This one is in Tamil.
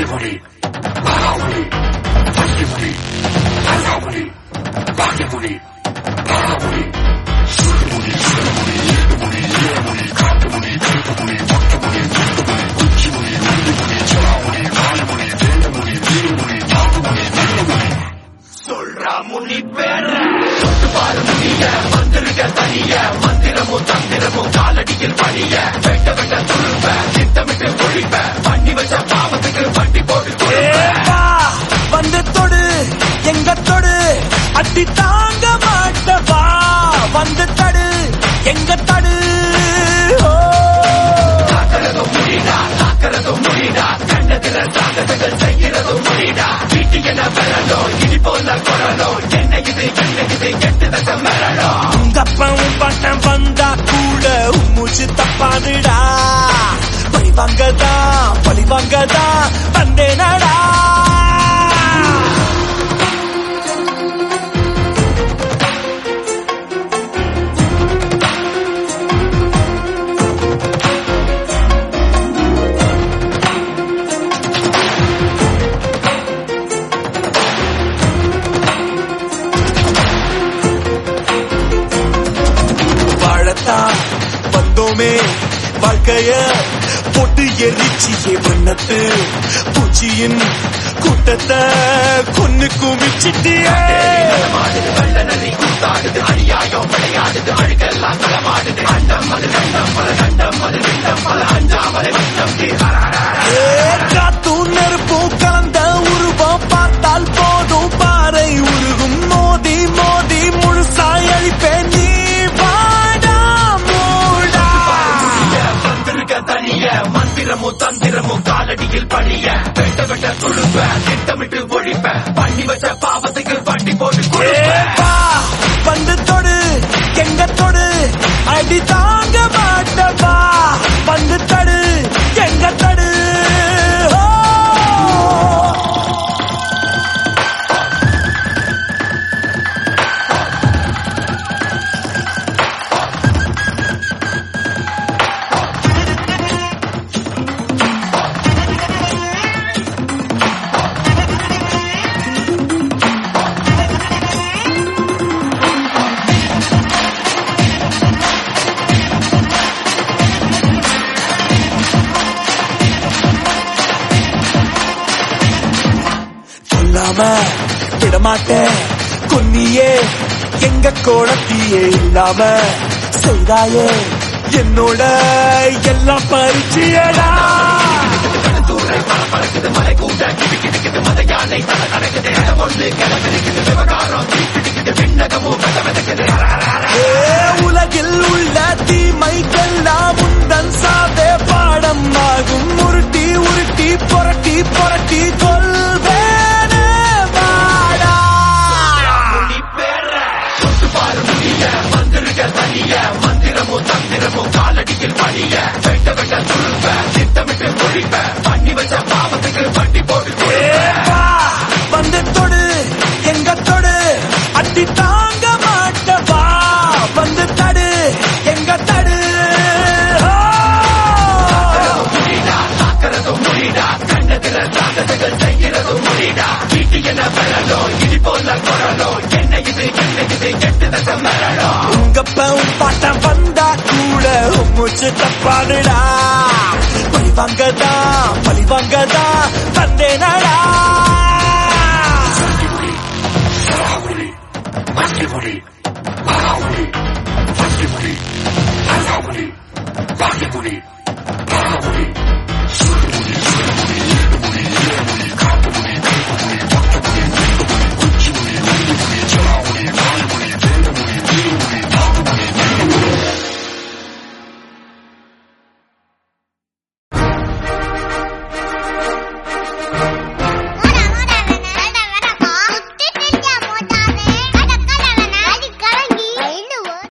பாக்கியபுரி பாகாபுரி பக்கிபுரி அசாபுரி பாக்கியபுரி பாகாபுரி சுடுபுரி சுடுபுரி ஏடுபுரி ஏழுபுரி காட்டுபுரி கருப்புபுரி மொட்டபுரி முட்டுபுரி குச்சிபுரி நந்திபுரி சிலாபுரி காயபுரி வேலுபுரி வீரபுரி நாட்டுபுரி நல்லபுரி சொல்றா முனி பேர தொட்டு பாரு முடிய வந்திருக்க தனிய மந்திரமும் தந்திரமும் காலடியில் பணிய வெட்ட வெட்ட துருப்ப திட்டமிட்டு ஒழிப்ப பண்ணி வச்ச பாவத்துக்கு வட்டி போட்டு கொடுப்ப ஏப்பா, வந்து தொடு எங்க தொடு அடி தாங்க மாட்டவா வந்து தடு எங்க தடு ஓ. காக்கிறதும் முடிடா காக்கிறதும் முடிடா கண்ணத்துல சாகசங்கள் செய்யறதும் முடிடா வீட்டு என பெறணும் இடி போல குரலும் என்ன இது என்ன இது கெட்டு தச மரணம் உங்க அப்பாவும் பட்டம் வந்தா கூட மூச்சு தப்பாதுடா பழி வாங்கதா பழி வாங்கதா வந்தேனடா வாழத்தான் வந்தோமே வாழ்க்கைய போட்டு எரிச்சியே வண்ணத்து பூச்சியின் கூட்டத்தை கொன்னு குமிச்சிட்டியே மாடுது வெள்ள நதி கூத்தாடுது அநியாயம் விளையாடுது அழுக்கெல்லாம் களமாடுது அண்டம் அது கண்டம் பல கண்டம் அது விண்டம் பல அஞ்சாமலை வண்ணம் ஏ, காத்தும் நெருப்பும் கலந்த உருவம் பார்த்தால் போதும் பாறை உருகும் மோதி மோதி முழுசாய் அழிப்பேன் நீ வாடா மூடா வந்திருக்க தனிய மந்திரமும் தந்திரமும் காலடியில் பணிய வெட்ட வெட்ட துழுப்ப திட்டமிட்டு ஒழிப்ப பண்ணி வச்ச பாவத்துக்கு வண்டி போட்டு கொடுப்ப ஏப்பா, வந்து தொடு எங்க தொடு அடி தாங்க மாட்டவா வந்து தடு எங்க தடு ஓ. சொல்லாம விடமாட்டேன் கொன்னியே எங்க கோலத்தியே இல்லாம செய்தாயே என்னோட எல்லாம் பரிச்சயடா தூரை மலை பறக்குது மலை கூட கிடு கிடுக்குது மத யானை தலை நடக்குது ஒன்று கிளம்பிருக்குது விவகாரம் தீப்பிடிக்குது விண்ணகமும் வெத வெதக்குது ஏ, உலகில் உள்ள தீமைக்கெல்லாம் முந்தன் சாதே பாடம் ஆகும் உருட்டி உருட்டி புரட்டி புரட்டி கொள்வேனே வாடா முனி பேர தொட்டு பாரு முடிய வந்திருக்க தனிய மந்திரமும் தந்திரமும் காலடியில் பணிய வெட்ட வெட்ட துழுப்ப திட்டமிட்டு ஒழிப்ப பண்ணி வச்ச பாவத்துக்கு வண்டி போட்டு கொடுப்ப ஏப்பா, வந்து தொடு எங்க தொடு அடி தாங்க மாட்டவா வந்து தடு எங்க தடு ஓ. முடிடா தாக்கிறதும் முடிடா கண்ணத்துல சாகசங்கள் செய்யறதும் முடிடா வீட்டு என பெறணும் இடி போல குரலும் என்ன இது என்ன இது கெட்டு தச மரணம் உங்க பவும் பாட்டம் வந்தா கூட மூச்சு தப்பாடுடா பழி வாங்கதா பழி வாங்கதா வந்தேனடா சங்கிபுரி சலாபுரி மக்கிபுரி பாகாபுரி பக்கிபுரி அசாபுரி பாக்கியபுரி